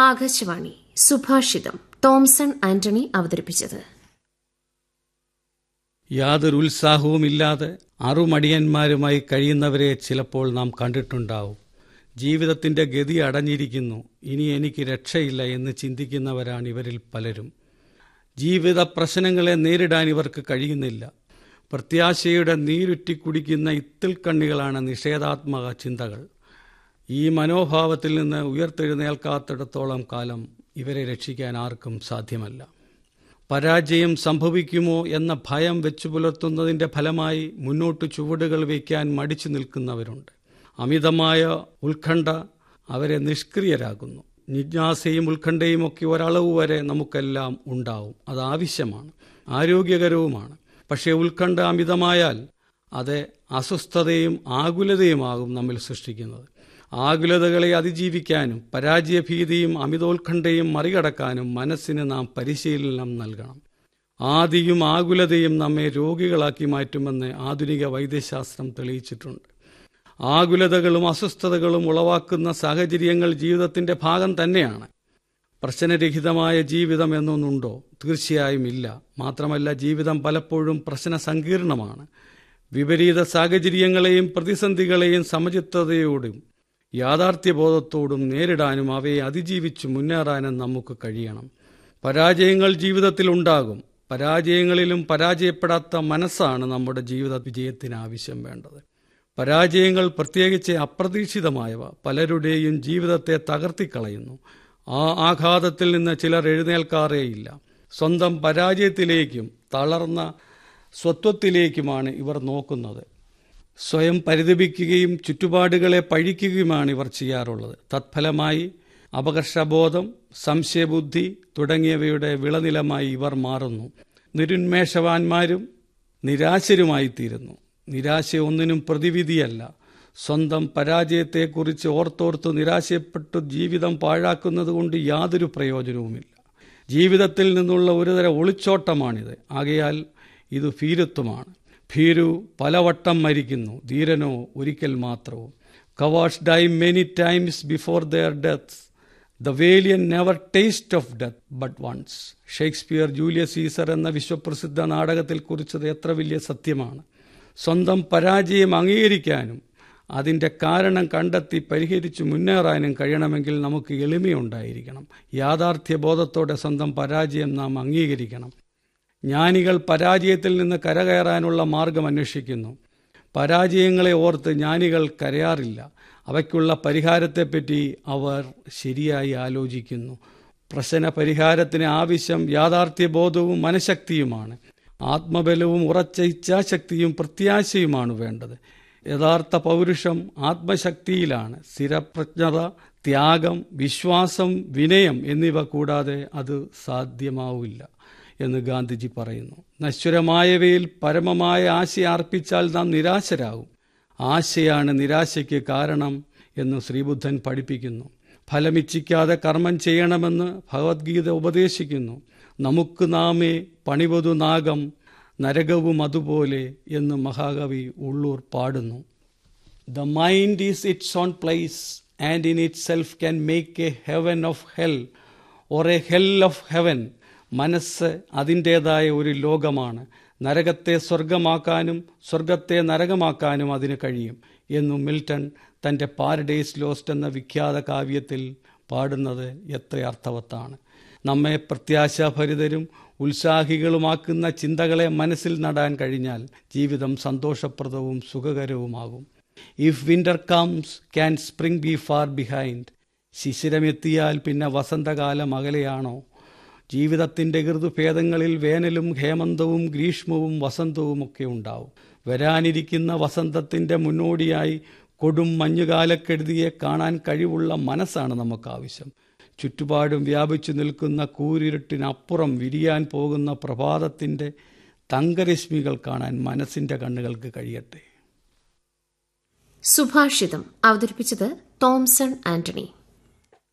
ആകാശവാണി സുഭാഷിതം തോംസൺ ആന്റണി അവതരിപ്പിച്ചത് യാതൊരു ഉത്സാഹവുമില്ലാതെ അറുമടിയന്മാരുമായി കഴിയുന്നവരെ ചിലപ്പോൾ നാം കണ്ടിട്ടുണ്ടാവും ജീവിതത്തിന്റെ ഗതി അടഞ്ഞിരിക്കുന്നു ഇനി എനിക്ക് രക്ഷയില്ല എന്ന് ചിന്തിക്കുന്നവരാണ് ഇവരിൽ പലരും ജീവിത പ്രശ്നങ്ങളെ നേരിടാൻ ഇവർക്ക് കഴിയുന്നില്ല പ്രത്യാശയുടെ നീരുറ്റി കുടിക്കുന്ന ഇത്തിൽക്കണ്ണികളാണ് നിഷേധാത്മക ചിന്തകൾ ഈ മനോഭാവത്തിൽ നിന്ന് ഉയർത്തെഴുന്നേൽക്കാത്തിടത്തോളം കാലം ഇവരെ രക്ഷിക്കാൻ ആർക്കും സാധ്യമല്ല പരാജയം സംഭവിക്കുമോ എന്ന ഭയം വെച്ചു പുലർത്തുന്നതിന്റെ ഫലമായി മുന്നോട്ട് ചുവടുകൾ വയ്ക്കാൻ മടിച്ചു നിൽക്കുന്നവരുണ്ട് അമിതമായ ഉത്കണ്ഠ അവരെ നിഷ്ക്രിയരാകുന്നു ജിജ്ഞാസയും ഉത്കണ്ഠയും ഒക്കെ ഒരളവ് വരെ നമുക്കെല്ലാം ഉണ്ടാവും അത് ആവശ്യമാണ് ആരോഗ്യകരവുമാണ് പക്ഷേ ഉത്കണ്ഠ അമിതമായാൽ അത് അസ്വസ്ഥതയും ആകുലതയുമാകും നമ്മിൽ സൃഷ്ടിക്കുന്നത് ആകുലതകളെ അതിജീവിക്കാനും പരാജയഭീതിയും അമിതോത്കണ്ഠയും മറികടക്കാനും മനസ്സിന് നാം പരിശീലനം നൽകണം ആദിയും ആകുലതയും നമ്മെ രോഗികളാക്കി മാറ്റുമെന്ന് ആധുനിക വൈദ്യശാസ്ത്രം തെളിയിച്ചിട്ടുണ്ട് ആകുലതകളും അസ്വസ്ഥതകളും ഉളവാക്കുന്ന സാഹചര്യങ്ങൾ ജീവിതത്തിന്റെ ഭാഗം തന്നെയാണ് പ്രശ്നരഹിതമായ ജീവിതം എന്നൊന്നുണ്ടോ തീർച്ചയായും ഇല്ല മാത്രമല്ല ജീവിതം പലപ്പോഴും പ്രശ്ന സങ്കീർണമാണ് വിപരീത സാഹചര്യങ്ങളെയും പ്രതിസന്ധികളെയും സമചിത്തതയോടും യാഥാർത്ഥ്യബോധത്തോടും നേരിടാനും അവയെ അതിജീവിച്ച് മുന്നേറാനും നമുക്ക് കഴിയണം പരാജയങ്ങൾ ജീവിതത്തിൽ ഉണ്ടാകും പരാജയങ്ങളിലും പരാജയപ്പെടാത്ത മനസ്സാണ് നമ്മുടെ ജീവിത വിജയത്തിന് ആവശ്യം വേണ്ടത് പരാജയങ്ങൾ പ്രത്യേകിച്ച് അപ്രതീക്ഷിതമായവ പലരുടെയും ജീവിതത്തെ തകർത്തിക്കളയുന്നു ആ ആഘാതത്തിൽ നിന്ന് ചിലർ എഴുന്നേൽക്കാറേയില്ല സ്വന്തം പരാജയത്തിലേക്കും തളർന്ന സ്വത്വത്തിലേക്കുമാണ് ഇവർ നോക്കുന്നത് സ്വയം പരിതപിക്കുകയും ചുറ്റുപാടുകളെ പഴിക്കുകയുമാണ് ഇവർ ചെയ്യാറുള്ളത് തത്ഫലമായി അപകർഷബോധം സംശയബുദ്ധി തുടങ്ങിയവയുടെ വിളനിലമായി ഇവർ മാറുന്നു നിരുന്മേഷവാന്മാരും നിരാശരുമായിത്തീരുന്നു നിരാശ ഒന്നിനും പ്രതിവിധിയല്ല സ്വന്തം പരാജയത്തെക്കുറിച്ച് ഓർത്തോർത്ത് നിരാശപ്പെട്ടു ജീവിതം പാഴാക്കുന്നത് കൊണ്ട് യാതൊരു പ്രയോജനവുമില്ല ജീവിതത്തിൽ നിന്നുള്ള ഒരുതരം ഒളിച്ചോട്ടമാണിത് ആകയാൽ ഇത് ഭീരുത്വമാണ് ഭീരു പലവട്ടം മരിക്കുന്നു ധീരനോ ഒരിക്കൽ മാത്രവും cowards die many times before their death the valiant never taste of death but once Shakespeare Julius Caesar എന്ന വിശ്വപ്രസിദ്ധ നാടകത്തിൽ കുറിച്ചത് എത്ര വലിയ സത്യമാണ് സ്വന്തം പരാജയം അംഗീകരിക്കാനും അതിൻ്റെ കാരണം കണ്ടെത്തി പരിഹരിച്ച് മുന്നേറാനും കഴിയണമെങ്കിൽ നമുക്ക് എളിമയുണ്ടായിരിക്കണം യാഥാർത്ഥ്യബോധത്തോടെ സ്വന്തം പരാജയം നാം അംഗീകരിക്കണം ജ്ഞാനികൾ പരാജയത്തിൽ നിന്ന് കരകയറാനുള്ള മാർഗം അന്വേഷിക്കുന്നു പരാജയങ്ങളെ ഓർത്ത് ജ്ഞാനികൾ കരയാറില്ല അവയ്ക്കുള്ള പരിഹാരത്തെപ്പറ്റി അവർ ശരിയായി ആലോചിക്കുന്നു പ്രശ്ന പരിഹാരത്തിന് ആവശ്യം യാഥാർത്ഥ്യബോധവും മനഃശക്തിയുമാണ് ആത്മബലവും ഉറച്ച ഇച്ഛാശക്തിയും പ്രത്യാശയുമാണ് വേണ്ടത് യഥാർത്ഥ പൗരുഷം ആത്മശക്തിയിലാണ് സ്ഥിരപ്രജ്ഞത ത്യാഗം വിശ്വാസം വിനയം എന്നിവ കൂടാതെ അത് സാധ്യമാവില്ല എന്ന് ഗാന്ധിജി പറയുന്നു നശ്വരമായവയിൽ പരമമായ ആശ അർപ്പിച്ചാൽ നാം നിരാശരാകും ആശയാണ് നിരാശയ്ക്ക് കാരണം എന്ന് ശ്രീബുദ്ധൻ പഠിപ്പിക്കുന്നു ഫലമിച്ഛിക്കാതെ കർമ്മം ചെയ്യണമെന്ന് ഭഗവത്ഗീത ഉപദേശിക്കുന്നു നമുക്ക് നാമേ പണിവതു നാഗം നരകവും അതുപോലെ എന്ന് മഹാകവി ഉള്ളൂർ പാടുന്നു the mind is its own place and in itself can make a heaven of hell or a hell of heaven മനസ്സ് അതിൻ്റേതായ ഒരു ലോകമാണ് നരകത്തെ സ്വർഗമാക്കാനും സ്വർഗത്തെ നരകമാക്കാനും അതിന് കഴിയും എന്നു മിൽട്ടൺ തൻ്റെ പാരഡൈസ് ലോസ്റ്റ് എന്ന വിഖ്യാത കാവ്യത്തിൽ പാടുന്നത് എത്ര അർത്ഥവത്താണ് നമ്മെ പ്രത്യാശാഭരിതരും ഉത്സാഹികളുമാക്കുന്ന ചിന്തകളെ മനസ്സിൽ നടാൻ കഴിഞ്ഞാൽ ജീവിതം സന്തോഷപ്രദവും സുഖകരവുമാകും if winter comes can spring be far behind ശിശിരമെത്തിയാൽ പിന്നെ വസന്തകാലം അകലെയാണോ ജീവിതത്തിൻ്റെ ഋതുഭേദങ്ങളിൽ വേനലും ഹേമന്തവും ഗ്രീഷ്മവും വസന്തവും ഒക്കെ ഉണ്ടാവും വരാനിരിക്കുന്ന വസന്തത്തിൻ്റെ മുന്നോടിയായി കൊടും മഞ്ഞുകാലക്കെടുതിയെ കാണാൻ കഴിവുള്ള മനസ്സാണ് നമുക്ക് ആവശ്യം ചുറ്റുപാടും വ്യാപിച്ചു നിൽക്കുന്ന കൂരിരുട്ടിനപ്പുറം വിരിയാൻ പോകുന്ന പ്രഭാതത്തിൻ്റെ തങ്കരശ്മികൾ കാണാൻ മനസ്സിൻ്റെ കണ്ണുകൾക്ക് കഴിയട്ടെ സുഭാഷിതം അവതരിപ്പിച്ചത് തോംസൺ ആന്റണി